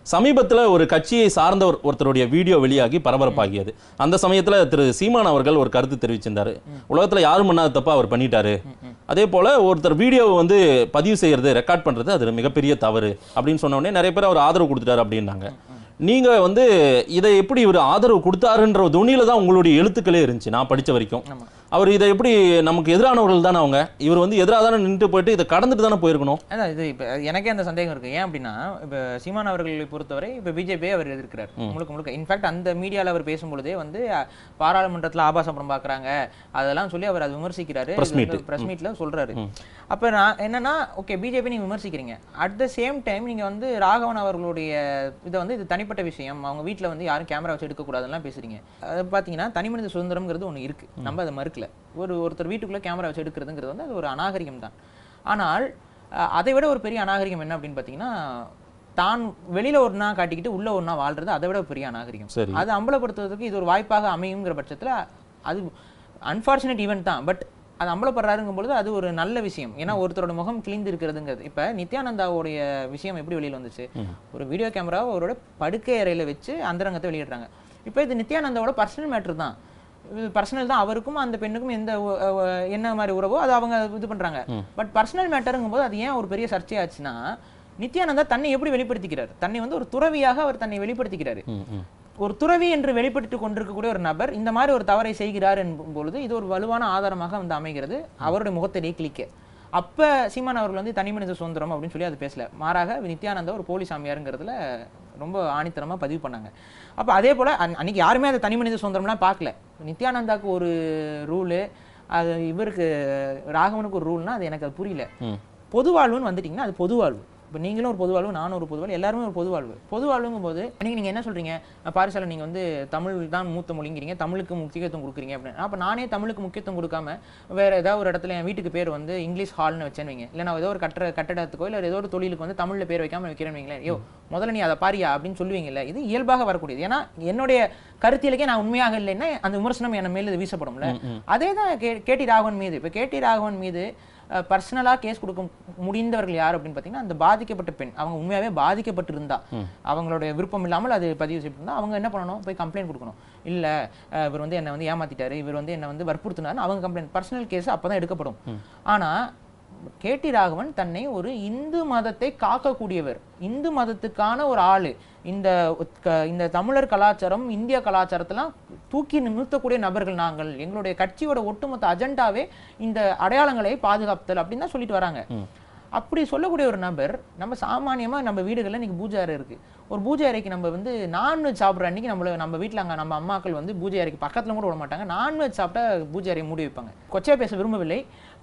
சமீபத்துல ஒரு கட்சியை சார்ந்த ஒரு- ஒருத்தருடைய வீடியோ வெளியாகி பரபரப்பாகியது அந்த சமயத்துல திரு சீமான் அவர்கள் ஒரு கருத்து தெரிவிச்சிருந்தாரு உலகத்துல யாரும் பண்ணாத தப்பா அவர் பண்ணிட்டாரு அதே போல ஒருத்தர் வீடியோவை வந்து பதிவு செய்யறது ரெக்கார்ட் பண்றது அது மிகப்பெரிய தவறு அப்படின்னு சொன்ன உடனே நிறைய பேர் அவர் ஆதரவு கொடுத்துட்டாரு அப்படின்னாங்க நீங்க வந்து இதை எப்படி இவர் ஆதரவு கொடுத்தாருன்ற துணியில தான் உங்களுடைய எழுத்துக்களே இருந்துச்சு நான் படிச்ச வரைக்கும் ஆமா. அவர் இதை எப்படி நமக்கு எதிரானவர்கள் தானே அவங்க இவர் வந்து எதிராக தானே நின்று போயிட்டு இதை கடந்துட்டு தானே போயிருக்கணும் அதான் இது இப்போ எனக்கே அந்த சந்தேகம் இருக்கு ஏன் அப்படின்னா இப்போ சீமான் அவர்களை பொறுத்தவரை இப்போ பிஜேபியை அவர் எதிர்க்கிறார் முழுக்க முழுக்க இன்ஃபேக்ட் அந்த மீடியாவில் அவர் பேசும்பொழுதே வந்து அஹ், பாராளுமன்றத்தில் ஆபாச படம் பார்க்குறாங்க அதெல்லாம் சொல்லி அவர் அதை விமர்சிக்கிறாரு Press meet. ப்ரெஸ் மீட்டில் சொல்றாரு அப்போ நான் என்னன்னா ஓகே பிஜேபி நீங்கள் விமர்சிக்கிறீங்க அட் த சேம் டைம் நீங்கள் வந்து ராகவன் அவர்களுடைய இதை வந்து இது தனிப்பட்ட விஷயம் அவங்க வீட்டில் வந்து யாரும் கேமரா வச்சு எடுக்கக்கூடாதுலாம் பேசுறீங்க அது பார்த்தீங்கன்னா தனிமனித சுதந்திரம்ங்கிறது ஒன்று இருக்கு நம்ம அதை மறுக்கல ஒரு ஒருத்தர் வீட்டுக்குள்ளே கேமரா வச்சு எடுக்கிறதுங்கிறது வந்து அது ஒரு அநாகரிகம் தான் ஆனால் அஹ், அதை விட ஒரு பெரிய அநாகரிகம் என்ன அப்படின்னு பார்த்தீங்கன்னா தான் வெளியில ஒன்றா காட்டிக்கிட்டு உள்ள ஒன்றா வாழ்றது அதை விட ஒரு பெரிய அநாகரிகம் சரி. அது அம்பலப்படுத்துவதற்கு இது ஒரு வாய்ப்பாக அமையுங்கிற பட்சத்துல அது அன்ஃபார்ச்சுனேட் ஈவெண்ட் தான் பட் அது அம்பலப்படுறாருங்கும் பொழுது அது ஒரு நல்ல விஷயம் ஏன்னா ஒருத்தரோட முகம் கிழிந்து இருக்கிறதுங்கிறது இப்ப நித்யானந்தாவுடைய விஷயம் எப்படி வெளியில வந்துச்சு ஒரு வீடியோ கேமரா அவரோட படுக்கை அறையில வச்சு அந்தரங்கத்தை வெளியிடுறாங்க இப்போ இது நித்யானந்தாவோட பர்சனல் மேட்ரு தான் இது பர்சனல் தான் அவருக்கும் அந்த பெண்ணுக்கும் எந்த உ- அஹ் என்ன மாதிரி உறவோ அது அவங்க இது பண்றாங்க பட் பர்சனல் மேட்டருங்கும் போது அது ஏன் ஒரு பெரிய சர்ச்சையாச்சுன்னா நித்யானந்தா தன்னை எப்படி வெளிப்படுத்திக்கிறார் தன்னை வந்து ஒரு துறவியாக அவர் தன்னை வெளிப்படுத்திக்கிறாரு ம், ம். ஒரு துறவி என்று வெளிப்பட்டு கொண்டிருக்கக்கூடிய ஒரு நபர் இந்த மாதிரி ஒரு தவறை செய்கிறார் என்பும் பொழுது இது ஒரு வலுவான ஆதாரமாக வந்து அமைகிறது அவருடைய முகத்திலே கிளிக்க அப்ப சீமான் அவர்கள் வந்து தனி மனித சுதந்திரம் அப்படின்னு சொல்லி அது பேசல மாறாக நித்யானந்தா ஒரு போலி சாமியாருங்கிறதுல ரொம்ப ஆணித்தரமா பதிவு பண்ணாங்க அப்ப அதே போல அன்- அன்னைக்கு யாருமே அதை தனி மனித சுதந்திரம்லாம் பார்க்கல நித்யானந்தாக்கு ஒரு ரூலு அது இவருக்கு ராகவனுக்கு ஒரு ரூல்னா அது எனக்கு அது புரியல ம். பொது வாழ்வுன்னு வந்துட்டீங்கன்னா அது பொது வாழ்வு இப்போ நீங்களும் ஒரு பொது வாழ்வு நானும் ஒரு பொது வாழ்வு எல்லாருமே ஒரு பொது வாழ்வு பொது வாழ்வுங்கும் போது நீங்கள் நீங்கள் என்ன சொல்கிறீங்க பாரிசாலை நீங்கள் வந்து தமிழ் தான் மூத்த மொழிங்கிறீங்க தமிழுக்கு முக்கியத்துவம் கொடுக்குறீங்க அப்படின்னு அப்போ நானே தமிழுக்கு முக்கியத்துவம் கொடுக்காம வேற ஏதாவது ஒரு இடத்துல என் வீட்டுக்கு பேர் வந்து இங்கிலீஷ் ஹால்னு வச்சேன்னு வைங்க இல்லை நான் ஏதோ ஒரு கட்டுற கட்டடத்துக்கோ இல்லை ஏதோ ஒரு தொழிலுக்கு வந்து தமிழில் பேர் வைக்காம வைக்கிறேன்னு வைங்களேன் யோ முதல்ல நீ அதை பாரியா அப்படின்னு சொல்லுவீங்கல்ல இது இயல்பாக வரக்கூடியது ஏன்னா என்னுடைய கருத்தியலுக்கே நான் உண்மையாக இல்லைன்னா அந்த விமர்சனம் என் மேல வீசப்படும்ல அதே தான் கே கேடி ராகவன் மீது இப்போ கேடி ராகவன் மீது பர்சனலாக கேஸ் கொடுக்க முடிந்தவர்கள் யார் அப்படின்னு பார்த்தீங்கன்னா அந்த பாதிக்கப்பட்ட பெண் அவங்க உண்மையாகவே பாதிக்கப்பட்டிருந்தா அவங்களுடைய விருப்பம் இல்லாமல் அது பதிவு செய்யப்பட்டிருந்தா அவங்க என்ன பண்ணணும் போய் கம்ப்ளைண்ட் கொடுக்கணும் இல்லை இவர் வந்து என்னை வந்து ஏமாத்திட்டாரு இவர் வந்து என்னை வந்து வற்புறுத்தினாரு அவங்க கம்ப்ளைண்ட் பர்சனல் கேஸ் அப்போ தான் எடுக்கப்படும் ஆனால் கேடி ராகவன் தன்னை ஒரு இந்து மதத்தை காக்கக்கூடியவர் இந்து மதத்துக்கான ஒரு ஆளு இந்த க- இந்த தமிழர் கலாச்சாரம் இந்திய கலாச்சாரத்தெல்லாம் தூக்கி நிறுத்தக்கூடிய நபர்கள் நாங்கள் எங்களுடைய கட்சியோட ஒட்டுமொத்த அஜெண்டாவே இந்த அடையாளங்களை பாதுகாத்தல் அப்படின்னு தான் சொல்லிட்டு வராங்க அப்படி சொல்லக்கூடிய ஒரு நபர் நம்ம சாமானியமா நம்ம வீடுகளில் இன்னைக்கு பூஜை அறை இருக்கு ஒரு பூஜை அறைக்கு நம்ம வந்து நான்வெஜ் சாப்பிட்ற அன்னைக்கு நம்மள நம்ம வீட்டில் அங்கே நம்ம அம்மாக்கள் வந்து பூஜை அறைக்கு பக்கத்துல கூட விட மாட்டாங்க நான்வெஜ் சாப்பிட்டா பூஜை அறையை மூடி வைப்பாங்க கொச்சையா பேச விரும்பவில்லை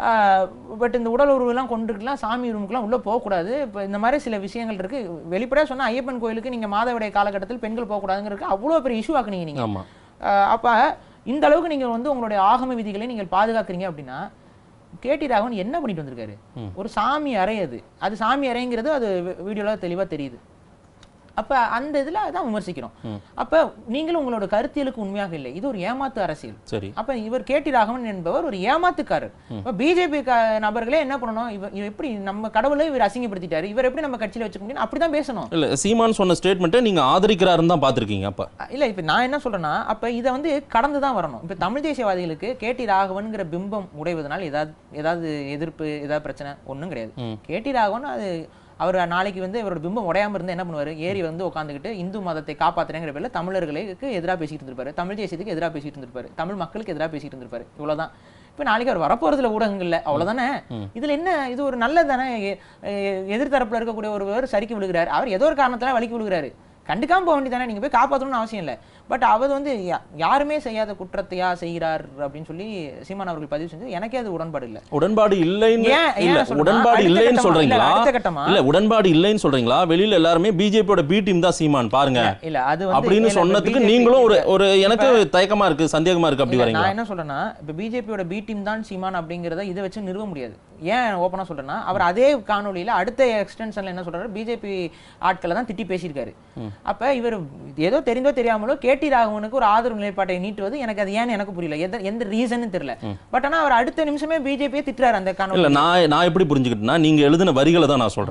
பட் இந்த உடல் உறவுலாம் கொண்டுருக்கலாம் சாமி ரூமுக்குலாம் உள்ளே போகக்கூடாது இப்போ இந்த மாதிரி சில விஷயங்கள் இருக்கு வெளிப்படையாக சொன்னா ஐயப்பன் கோயிலுக்கு நீங்க மாதவிடாய் காலகட்டத்தில் பெண்கள் போகக்கூடாதுங்கிறது அவ்வளோ பெரிய இஷ்யூ ஆக்குனீங்க நீங்க ஆமா ஆஹ் அப்ப இந்த அளவுக்கு நீங்க வந்து உங்களுடைய ஆகம விதிகளை நீங்கள் பாதுகாக்கிறீங்க அப்படின்னா கேடி ராகவன் என்ன பண்ணிட்டு வந்திருக்காரு ஒரு சாமி அறை அது அது சாமி அறைங்கிறது அது வி- வீடியோல தெளிவா தெரியுது அப்ப அந்த இதுல அதான் விமர்சிக்கிறோம் அப்ப நீங்களும் உங்களோட கருத்தியலுக்கு உண்மையாக இல்லை இது ஒரு ஏமாத்து அரசியல் சரி அப்ப இவர் கேடி ராகவன் என்பவர் ஒரு ஏமாத்துக்காரர் இப்ப பிஜேபி நபர்களே என்ன பண்ணணும் இவர் இவர் எப்படி நம்ம கடவுளை இவர் அசிங்கப்படுத்திட்டாரு இவர் எப்படி நம்ம கட்சியில வச்சுக்க முடியும் அப்படிதான் பேசணும் இல்ல சீமான் சொன்ன ஸ்டேட்மெண்ட்டை நீங்க ஆதரிக்கிறாருன்னு தான் பார்த்திருக்கீங்க அப்ப இல்ல இப்ப நான் என்ன சொல்றேன்னா அப்ப இதை வந்து கடந்து தான் வரணும் இப்ப தமிழ் தேசியவாதிகளுக்கு கேடி ராகவன்ங்கிற பிம்பம் உடைவதனால் ஏதாவது ஏதாவது எதிர்ப்பு ஏதாவது பிரச்சனை ஒண்ணும் கிடையாது கேடி ராகவன் அது அவர் நாளைக்கு வந்து இவரோட பிம்பம் உடையாம இருந்து என்ன பண்ணுவாரு ஏறி வந்து உட்காந்துக்கிட்டு இந்து மதத்தை காப்பாத்துறேங்கிற பேர்ல தமிழர்களுக்கு எதிராக பேசிட்டு இருந்திருப்பாரு தமிழ் தேசியத்துக்கு எதிராக பேசிட்டு இருந்திருப்பாரு தமிழ் மக்களுக்கு எதிராக பேசிட்டு இருந்திருப்பாரு இவ்வளவுதான் இப்ப நாளைக்கு அவர் வரப்போறதுல ஊடகங்கள்ல அவ்வளவுதானே இதுல என்ன இது ஒரு நல்லதானே எ- எ- எதிர்த்தரப்புல இருக்கக்கூடிய ஒருவர் சரிக்கு விழுகிறார் அவர் ஏதோ ஒரு காரணத்துல வலிக்கு விழுகிறாரு கண்டுக்காம போக வேண்டியதானே நீங்க போய் காப்பாற்றணும்னு அவசியம் இல்லை பட் அவர் வந்து யா- யாருமே செய்யாத குற்றத்தையா செய்கிறார் அப்படின்னு சொல்லி சீமான் அவர்கள் பதிவு செஞ்சது எனக்கே அது உடன்பாடு இல்லை உடன்பாடு இல்லைன்னு ஏன் ஏன் இல்ல நான் சொல்றேன்னா, உடன்பாடு அடுத்த இல்லைன்னு கட்டமா- சொல்றீங்களா இல்ல, அடுத்த கட்டமா இல்ல உடன்பாடு இல்லைன்னு சொல்றீங்களா வெளியில எல்லாருமே பிஜேபியோட பி டீம் தான் சீமான் பாருங்க இல்ல அது வந்து அப்படின்னு இல்ல, இப்ப சொன்னதுக்கு BJP நீங்களும் ஒரு ஒரு எனக்கு தயக்கமா இருக்கு சந்தேகமா இருக்கு அப்படி இல்ல, வரீங்களா நான் என்ன சொல்றேன்னா இப்ப பிஜேபியோட பி டீம் தான் சீமான் அப்படிங்கறத இதை வச்சு நிறுவ முடியாது ஏன் ஓப்பனா சொல்றேன்னா அவர் அதே காணொளியில அடுத்த எக்ஸ்டென்ஷன்ல என்ன சொல்றாரு பிஜேபி ஆட்களை தான் திட்டி பேசியிருக்காரு அப்ப இவர் ஏதோ தெரிந்தோ தெரியாமலோ கேடி ராகவனுக்கு ஒரு ஆதரவு நிலைப்பாட்டை நீட்டுவது எனக்கு அது ஏன்னு எனக்கு புரியல எந்த எந்த ரீசன் தெரியல பட் ஆனா அவர் அடுத்த நிமிஷமே பிஜேபியை திட்டுறாரு அந்த இல்ல காணொலி நான் நான் எப்படி புரிஞ்சுக்கிட்டேன்னா நீங்க எழுதின வரிகளை தான் நான் சொல்றேன்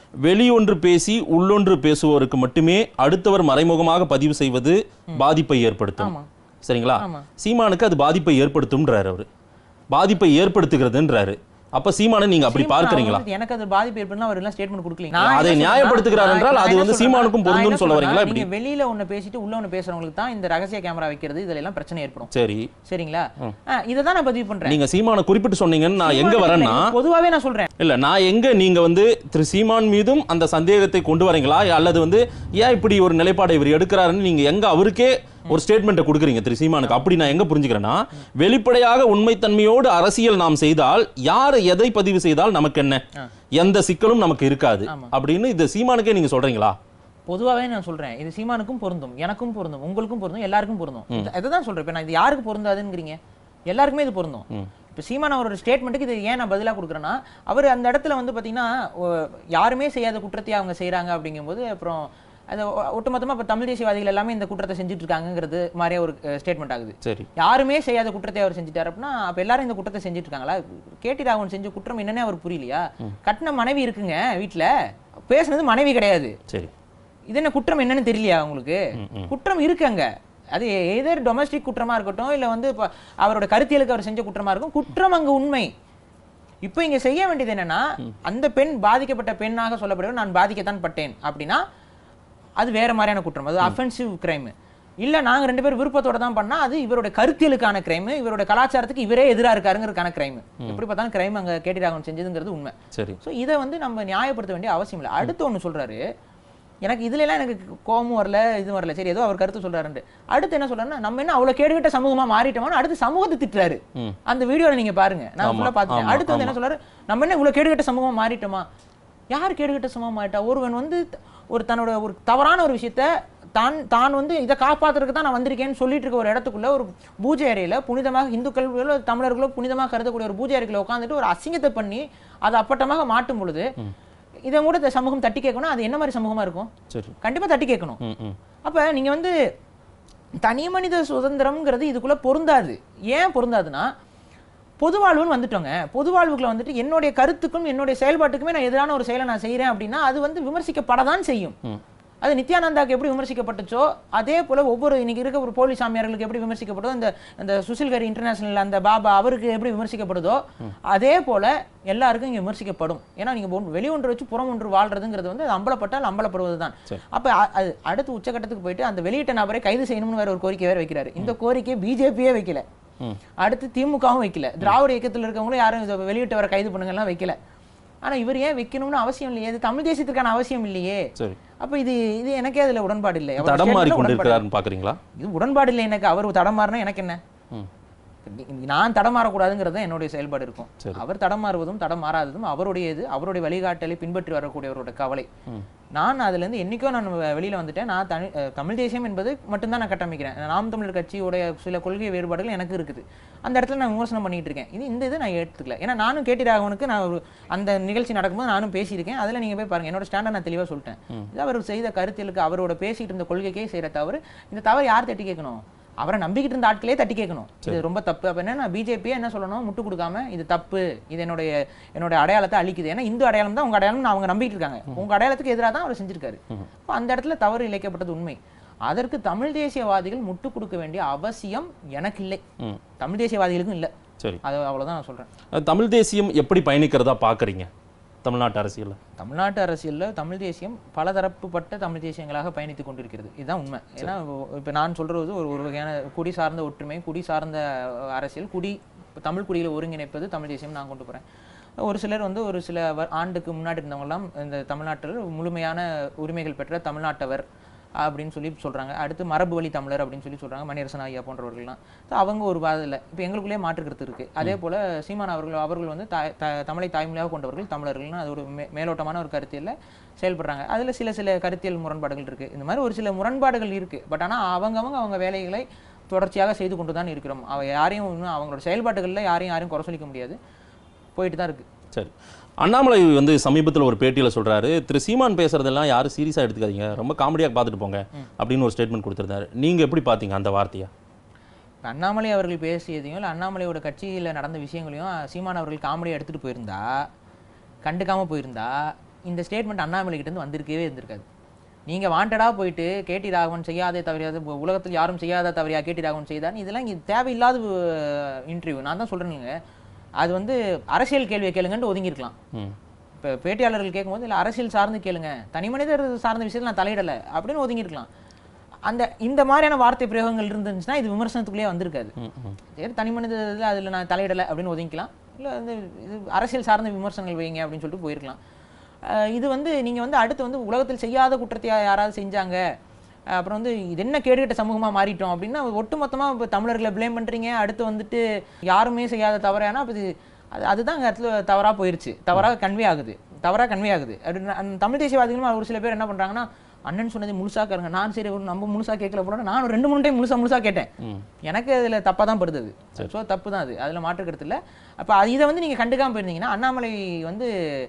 வெளியொன்று பேசி உள்ளொன்று பேசுவோருக்கு மட்டுமே அடுத்தவர் மறைமுகமாக பதிவு செய்வது பாதிப்பை ஏற்படுத்தும் ஆமா. சரிங்களா ஆமா. சீமானுக்கு அது பாதிப்பை ஏற்படுத்தும்ன்றாரு அவரு பாதிப்பை ஏற்படுத்துகிறதுன்றாரு அப்ப சீமானை நீங்க அப்படி சீமான் பார்க்கறீங்களா அவங்களுக்கு எனக்கு அது பாதிப்பு ஏற்படுனா அவர் எல்லாம் ஸ்டேட்மெண்ட் கொடுக்கலீங்க அதை நான் என்ன சொல்றேன்னா, நியாயப்படுத்துகிறார் என்றால் நான் அது என்ன வந்து சொல்றேன்னா, சீமானுக்கும் நான் என்ன பொருந்தும்னு சொல்ல வரீங்களா சொல்றேன்னா, இப்படி? நீங்க வெளியில ஒண்ணு பேசிட்டு உள்ள ஒண்ணு பேசுறவங்களுக்கு தான் இந்த ரகசிய கேமரா வைக்கிறது இதுல எல்லாம் பிரச்சனை ஏற்படும் சரி சரிங்களா இதை தான் நான் பதிவு பண்றேன் நீங்க சீமானை குறிப்பிட்டு சொன்னீங்கன்னு நான் எங்க வரேன்னா பொதுவாவே நான் சொல்றேன் இல்ல நான் எங்க நீங்க வந்து திரு சீமான் மீதும் அந்த சந்தேகத்தை கொண்டு வரீங்களா அல்லது வந்து ஏன் இப்படி ஒரு நிலைப்பாடை இவர் எடுக்கிறாருன்னு நீங்க எங்க அவருக்கே ஒரு ஸ்டேட்மெண்ட்டை கொடுக்குறீங்க திரு சீமானுக்கு அப்படி நான் எங்க புரிஞ்சுக்கிறேன்னா வெளிப்படையாக உண்மைத்தன்மையோடு அரசியல் நாம் செய்தால் யார் எதை பதிவு செய்தால் நமக்கு என்ன எந்த சிக்கலும் நமக்கு இருக்காது அப்படின்னு இந்த சீமானுக்கே நீங்க சொல்றீங்களா பொதுவாவே நான் சொல்றேன் இது சீமானுக்கும் பொருந்தும் எனக்கும் பொருந்தும் உங்களுக்கும் பொருந்தும் எல்லாருக்கும் பொருந்தும் இதை தான் சொல்றேன் இப்போ நான் இது யாருக்கு பொருந்தாதுங்கிறீங்க எல்லாருக்குமே இது பொருந்தும் இப்போ சீமான் அவரோட ஸ்டேட்மெண்ட்டுக்கு இது ஏன் நான் பதிலாக கொடுக்குறேன்னா அவர் அந்த இடத்துல வந்து பார்த்தீங்கன்னா ஒ- யாருமே செய்யாத குற்றத்தை அவங்க செய்கிறாங்க அப்படிங்கும்போது அப்புறம் அது ஒ- ஒட்டுமொத்தமா இப்போ தமிழ் தேசியவாதிகள் எல்லாமே இந்த குற்றத்தை செஞ்சுட்டு இருக்காங்கிறது மாதிரியே ஒரு ஸ்டேட்மெண்ட் ஆகுது சரி யாருமே செய்யாத குற்றத்தை அவர் செஞ்சுட்டாரு அப்படின்னா அப்ப எல்லாரும் இந்த குற்றத்தை செஞ்சுட்டு இருக்காங்களா கேடி ராகவன் செஞ்ச குற்றம் என்னன்னே அவர் புரியலையா கட்டின மனைவி இருக்குங்க வீட்ல பேசுனது மனைவி கிடையாது சரி இது என்ன குற்றம் என்னன்னு தெரியலையா உங்களுக்கு குற்றம் இருக்கு அங்க அது எதர் டொமஸ்டிக் குற்றமா இருக்கட்டும் இல்ல வந்து இப்ப அவரோட கருத்தியலுக்கு அவர் செஞ்ச குற்றமா இருக்கும் குற்றம் அங்க உண்மை இப்போ இங்க செய்ய வேண்டியது என்னன்னா அந்த பெண் பாதிக்கப்பட்ட பெண்ணாக சொல்லப்படுவது நான் பாதிக்கத்தான் பட்டேன் அப்படின்னா அது வேற மாதிரியான குற்றம் அது அஃபென்சிவ் கிரைம் இல்ல நாங்க ரெண்டு பேரும் விருப்பத்தோட தான் பண்ணா அது இவரோட கருத்தியலுக்கான கிரைம் இவரோட கலாச்சாரத்துக்கு இவரே எதிரா இருக்காருங்கிறதுக்கான கிரைம் எப்படி பார்த்தாலும் கிரைம் அங்க கேடி ராகவன் செஞ்சதுங்கிறது உண்மை சரி ஸோ இதை வந்து நம்ம நியாயப்படுத்த வேண்டிய அவசியம் இல்லை அடுத்து ஒன்று சொல்றாரு எனக்கு இதுல எல்லாம் எனக்கு கோபமும் வரல இது வரல சரி ஏதோ அவர் கருத்து சொல்றாருன்ட்டு அடுத்து என்ன சொல்றாருன்னா நம்ம என்ன அவ்வளவு கேடுகட்ட சமூகமா மாறிட்டோம்னு அடுத்து சமூகத்தை திட்டுறாரு ம். அந்த வீடியோல நீங்க பாருங்க நான் ஆமா, ஃபுல்லா பார்த்துட்டேன் ஆமா, அடுத்து வந்து என்ன சொல்றாரு நம்ம என்ன இவ்வளவு கேடுகட்ட சமூகமா மாறிட்டோமா யார் கேடுகட்ட சமூகமா மாறிட்டா ஒருவன் வந்து த- ஒரு தன்னோட ஒரு தவறான ஒரு விஷயத்த தான் தான் வந்து இதை காப்பாத்துறதுக்கு தான் நான் வந்திருக்கேன்னு சொல்லிட்டு இருக்க ஒரு இடத்துக்குள்ள ஒரு பூஜை அறையில புனிதமாக இந்துக்களோ தமிழர்களோ புனிதமாக கருதக்கூடிய ஒரு பூஜை அறைக்குள்ள உட்காந்துட்டு ஒரு அசிங்கத்தை பண்ணி அதை அப்பட்டமாக மாட்டும் பொழுது இதை கூட இந்த சமூகம் தட்டி கேட்கணும் அது என்ன மாதிரி சமூகமா இருக்கும் சரி கண்டிப்பா தட்டி கேட்கணும் ம் ம் அப்ப நீங்க வந்து தனி மனித சுதந்திரம்ங்கிறது இதுக்குள்ள பொருந்தாது ஏன் பொருந்தாதுன்னா பொதுவாழ்வுன்னு வந்துட்டோங்க பொதுவாழ்வுக்குள்ள வந்துட்டு என்னுடைய கருத்துக்கும் என்னுடைய செயல்பாட்டுக்குமே நான் எதிரான ஒரு செயலை நான் செய்றேன் அப்படின்னா அது வந்து விமர்சிக்கப்படதான் செய்யும் அது நித்யானந்தாக்கு எப்படி விமர்சிக்கப்பட்டுச்சோ அதே போல ஒவ்வொரு இன்னைக்கு இருக்க ஒரு போலி சாமியார்களுக்கு எப்படி விமர்சிக்கப்படுதோ இந்த அந்த சுசில்கரி இன்டர்நேஷனல் அந்த பாபா அவருக்கு எப்படி விமர்சிக்கப்படுதோ அதே போல எல்லாருக்கும் இங்க விமர்சிக்கப்படும் ஏன்னா நீங்க ஒன்று- வெளி ஒன்று வச்சு புறம் ஒன்று வாழ்றதுங்கிறது வந்து அது அம்பலப்பட்டால் அம்பலப்படுவது தான் சரி. அப்ப அ- அது அடுத்து உச்சகட்டத்துக்கு போயிட்டு அந்த வெளியிட்ட நபரை கைது செய்யணும்னு வேற ஒரு கோரிக்கை வேற வைக்கிறாரு இந்த கோரிக்கையை பிஜேபியே வைக்கல ம். அடுத்து அடுத்து திமுகவும் வைக்கல திராவிட இயக்கத்தில் இருக்கவங்களும் யாரும் இதை வெளியிட்டவரை கைது பண்ணுங்கலாம் வைக்கல ஆனா இவர் ஏன் வைக்கணும்னு அவசியம் இல்லையே இது தமிழ் தேசியத்திற்கான அவசியம் இல்லையே சரி அப்ப இது இது எனக்கே அதுல உடன்பாடு இல்லை அவர் தடம் மாறி statementல உடன்பாடு கொண்டிருக்கிறாருன்னு பாக்குறீங்களா இது உடன்பாடு இல்லை எனக்கு அவர் தடம் மாறினா எனக்கு என்ன ம் நீ- நான் தடம் மாறக்கூடாதுங்கிறது தான் என்னுடைய செயல்பாடு இருக்கும் சரி. அவர் தடம் மாறுவதும் தடம் மாறாததும் அவருடையது அவருடைய வழிகாட்டலை பின்பற்றி வரக்கூடியவரோட கவலை நான் அதுல இருந்து என்னைக்கோ நான் வெ- வெளியில வந்துட்டேன் நான் தனி அஹ் தமிழ் தேசியம் என்பது மட்டும்தான் நான் கட்டமைக்கிறேன் நாம் தமிழர் கட்சியோட சில கொள்கை வேறுபாடுகள் எனக்கு இருக்குது அந்த இடத்துல நான் விமர்சனம் பண்ணிட்டு இருக்கேன் இது இந்த இது நான் எடுத்துக்கல ஏன்னா நானும் கேட்டி ராகவனுக்கு நான் ஒரு அந்த நிகழ்ச்சி நடக்கும்போது நானும் பேசியிருக்கேன் அதுல நீங்க போய் பாருங்க என்னோட ஸ்டாண்டை நான் தெளிவா சொல்லிட்டேன் இது அவர் செய்த கருத்தியலுக்கு அவரோட பேசிட்டு இருந்த கொள்கைக்கே செய்யற தவறு இந்த தவறு யார் தட்டி கேட்கணும் அவரை நம்பிக்கிட்டு இருந்த ஆட்களே தட்டி கேட்கணும் இது ரொம்ப தப்பு அப்ப என்ன பிஜேபியே என்ன சொல்லணும் முட்டு கொடுக்காம இது தப்பு இது என்னுடைய என்னோட அடையாளத்தை அழிக்குது ஏன்னா இந்து அடையாளம் தான் உங்க அடையாளம் அவங்க நம்பிட்டு இருக்காங்க உங்க அடையாளத்துக்கு எதிராக தான் அவர் செஞ்சிருக்காரு அப்ப அந்த இடத்துல தவறு இழைக்கப்பட்டது உண்மை அதற்கு தமிழ் தேசியவாதிகள் முட்டு கொடுக்க வேண்டிய அவசியம் எனக்கு இல்லை ம் தமிழ் தேசியவாதிகளுக்கும் இல்லை சரி அது அவ்வளவுதான் நான் சொல்றேன் அஹ் தமிழ் தேசியம் எப்படி பயணிக்கிறதா பார்க்குறீங்க தமிழ்நாட்டு அரசியல்ல தமிழ்நாட்டு அரசியல்ல தமிழ் தேசியம் பலதரப்புப்பட்ட தமிழ் தேசியங்களாக பயணித்துக் கொண்டிருக்கிறது இதுதான் உண்மை ஏன்னா இப்போ நான் சொல்றது ஒரு ஒரு வகையான குடி சார்ந்த ஒற்றுமை குடி சார்ந்த அஹ், அரசியல் குடி தமிழ் குடியில் ஒருங்கிணைப்பது தமிழ் தேசியம் நான் கொண்டு போறேன் ஒரு சிலர் வந்து ஒரு சில வ- ஆண்டுக்கு முன்னாடி இருந்தவங்கலாம் இந்த தமிழ்நாட்டில் முழுமையான உரிமைகள் பெற்ற தமிழ்நாட்டவர் அப்படின்னு சொல்லி சொல்றாங்க அடுத்து மரபு வழி தமிழர் அப்படின்னு சொல்லி சொல்றாங்க மணியரசன் ஐயா போன்றவர்கள்லாம் So அவங்க ஒரு வாதில் இப்போ எங்களுக்குள்ளேயே மாற்று கருத்து இருக்கு அதே போல சீமான் அவர்கள் அவர்கள் வந்து தாய் த- தமிழை தாய்மொழியாக கொண்டவர்கள் தமிழர்கள்னு அது ஒரு மே மேலோட்டமான ஒரு கருத்தியல்ல செயல்படுறாங்க அதுல சில சில கருத்தியல் முரண்பாடுகள் இருக்கு இந்த மாதிரி ஒரு சில முரண்பாடுகள் இருக்கு பட் ஆனா அவங்கவங்க அவங்க வேலைகளை தொடர்ச்சியாக செய்து கொண்டு தான் இருக்கிறோம் அவ யாரையும் இன்னும் அவங்களோட செயல்பாடுகளில் யாரையும் யாரையும் குறை சொல்லிக்க முடியாது போயிட்டு தான் இருக்கு சரி அண்ணாமலை வந்து சமீபத்தில் ஒரு பேட்டியில் சொல்றாரு திரு சீமான் பேசுறதெல்லாம் யாரும் சீரியஸாக எடுத்துக்காதீங்க ரொம்ப காமெடியாக பார்த்துட்டு போங்க அப்படின்னு ஒரு ஸ்டேட்மெண்ட் கொடுத்திருந்தாரு நீங்க எப்படி பார்த்தீங்க அந்த வார்த்தையை இப்ப அண்ணாமலை அவர்கள் பேசியதையும் இல்லை அண்ணாமலையோட கட்சியில் நடந்த விஷயங்களையும் சீமான் அவர்கள் காமெடியாக எடுத்துகிட்டு போயிருந்தா கண்டுக்காம போயிருந்தா இந்த ஸ்டேட்மெண்ட் அண்ணாமலை கிட்ட இருந்து வந்திருக்கவே இருந்திருக்காது நீங்க வாண்டடா போயிட்டு கேடி ராகவன் செய்யாதே தவறியாது உ- உலகத்தில் யாரும் செய்யாத தவறியா கேடி ராகவன் செய்தார் இதெல்லாம் இங்க தேவையில்லாத இன்டர்வியூ நான் தான் சொல்றேனுங்க அது வந்து அரசியல் கேள்வியை கேளுங்கன்ட்டு ஒதுங்கியிருக்கலாம் ம் இப்போ பேட்டியாளர்கள் கேட்கும்போது இல்லை அரசியல் சார்ந்து கேளுங்க தனி மனிதர் சார்ந்த விஷயத்தில் நான் தலையிடலை அப்படின்னு ஒதுங்கியிருக்கலாம் அந்த இந்த மாதிரியான வார்த்தை பிரயோகங்கள் இருந்துச்சுன்னா இது விமர்சனத்துக்குள்ளேயே வந்திருக்காது ம் ம் சரி தனி மனித இதில் அதில் நான் தலையிடலை அப்படின்னு ஒதுங்கிக்கலாம் இல்லை வந்து இது அரசியல் சார்ந்த விமர்சனங்கள் வைங்க அப்படின்னு சொல்லிட்டு போயிருக்கலாம் அஹ் இது வந்து நீங்கள் வந்து அடுத்து வந்து உலகத்தில் செய்யாத குற்றத்தை யாராவது செஞ்சாங்க அஹ் அப்புறம் வந்து இது என்ன கேடுகட்ட சமூகமாக மாறிட்டோம் அப்படின்னா ஒட்டுமொத்தமாக இப்போ தமிழர்களை ப்ளேம் பண்ணுறீங்க அடுத்து வந்துட்டு யாருமே செய்யாத தவறானா அப்போ இது அது அதுதான் அந்த இடத்துல தவறாக போயிருச்சு தவறாக கன்வே ஆகுது தவறாக கன்வே ஆகுது அப்படின்னு அந்த தமிழ் தேசியவாதிகளும் ஒரு சில பேர் என்ன பண்ணுறாங்கன்னா அண்ணன் சொன்னதை முழுசா கேளுங்க நான் சரி ஒரு நம்ம முழுசா கேட்கல போல நான் ஒரு ரெண்டு மூணு டைம் முழுசா முழுசா கேட்டேன் ம் எனக்கு அதில் தப்பாக தான் படுது அது ஸோ தப்பு தான் அது அதில் மாற்று கருத்து இல்லை அப்போ இதை வந்து நீங்கள் கண்டுக்காம போயிருந்தீங்கன்னா அண்ணாமலை வந்து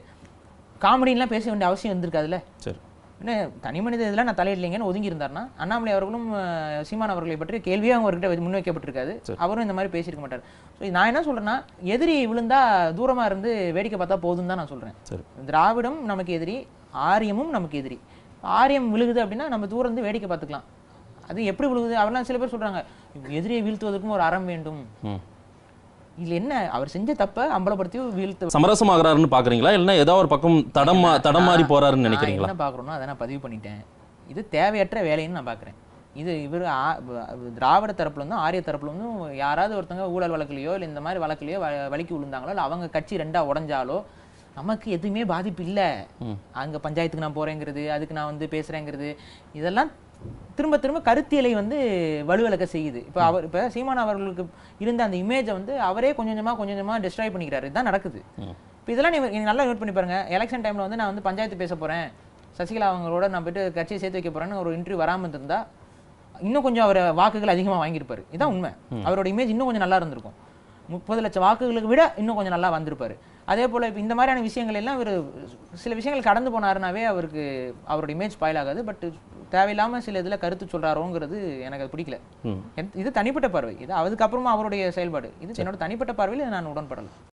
காமெடின்லாம் பேச வேண்டிய அவசியம் இருந்திருக்காதுல்ல சரி என்ன தனி மனித இதெல்லாம் நான் தலையிடலைங்கன்னு ஒதுங்கி இருந்தாருன்னா அண்ணாமலை அவர்களும் அஹ், சீமான் அவர்களை பற்றி கேள்வியாக அவர்கிட்ட வச்சு முன்வைக்கப்பட்டிருக்காது அவரும் இந்த மாதிரி பேசியிருக்க மாட்டார் ஸோ நான் என்ன சொல்றேன்னா எதிரி விழுந்தா தூரமா இருந்து வேடிக்கை பார்த்தா போதும் தான் நான் சொல்றேன் சரி திராவிடம் நமக்கு எதிரி ஆரியமும் நமக்கு எதிரி ஆரியம் விழுகுது அப்படின்னா நம்ம தூரம் இருந்து வேடிக்கை பார்த்துக்கலாம் அது எப்படி விழுகுது அவர்லாம் சில பேர் சொல்றாங்க எதிரியை வீழ்த்துவதற்கும் ஒரு அறம் வேண்டும் ம் இதுல என்ன அவர் செஞ்ச தப்பை அம்பலப்படுத்தி வீழ்த்து சமரசமாகறாருன்னு பாக்குறீங்களா இல்லைன்னா ஏதாவது ஒரு பக்கம் தடம் மா- தடம் மாறி போறாருன்னு நான் நினைக்கிறீங்களா என்ன பார்க்குறோன்னா அதை நான் பதிவு பண்ணிட்டேன் இது தேவையற்ற வேலைன்னு நான் பார்க்குறேன் இது இவர் திராவிட தரப்புல இருந்தும் ஆரிய தரப்புல இருந்தும் யாராவது ஒருத்தங்க ஊழல் வழக்குலையோ இல்லை இந்த மாதிரி வழக்குலையோ வ- வலிக்கு விழுந்தாங்களோ இல்லை அவங்க கட்சி ரெண்டா உடஞ்சாலோ நமக்கு எதுவுமே பாதிப்பு இல்லை ம். அங்க பஞ்சாயத்துக்கு நான் போறேங்கிறது அதுக்கு நான் வந்து பேசுறேங்கிறது இதெல்லாம் திரும்ப திரும்ப கருத்தியலை வந்து வலுவிழக்க செய்யுது இப்போ அவர் இப்போ சீமான் அவர்களுக்கு இருந்த அந்த இமேஜை வந்து அவரே கொஞ்சம் கொஞ்சமா கொஞ்சம் கொஞ்சமா டிஸ்ட்ராய் பண்ணிக்கிறாரு இதுதான் நடக்குது ம். இப்போ இதெல்லாம் நீங்க நீங்க நல்லா நோட் பண்ணி பாருங்க எலெக்ஷன் டைம்ல வந்து நான் வந்து பஞ்சாயத்து பேச போறேன் சசிகலா அவங்களோட நான் போயிட்டு கட்சியை சேர்த்து வைக்க போறேன்னு ஒரு இன்டர்வியூ வராம இருந்திருந்தா இன்னும் கொஞ்சம் அவர் வாக்குகள் அதிகமா வாங்கியிருப்பாரு இதான் உண்மை அவரோட இமேஜ் இன்னும் கொஞ்சம் நல்லா இருந்திருக்கும் முப்பது லட்சம் வாக்குகளுக்கு விட இன்னும் கொஞ்சம் நல்லா வந்திருப்பாரு அதே போல இப்போ இந்த மாதிரியான விஷயங்கள் எல்லாம் இவர் சில விஷயங்கள் கடந்து போனாருனாவே அவருக்கு அவரோட இமேஜ் ஸ்பாயில் ஆகாது பட் தேவையில்லாம சில இதுல கருத்து சொல்றாரோங்கிறது எனக்கு அது பிடிக்கல ம் இது தனிப்பட்ட பார்வை இது அதுக்கப்புறமா அவருடைய செயல்பாடு இது என்னோட தனிப்பட்ட பார்வையில் நான் உடன்படலை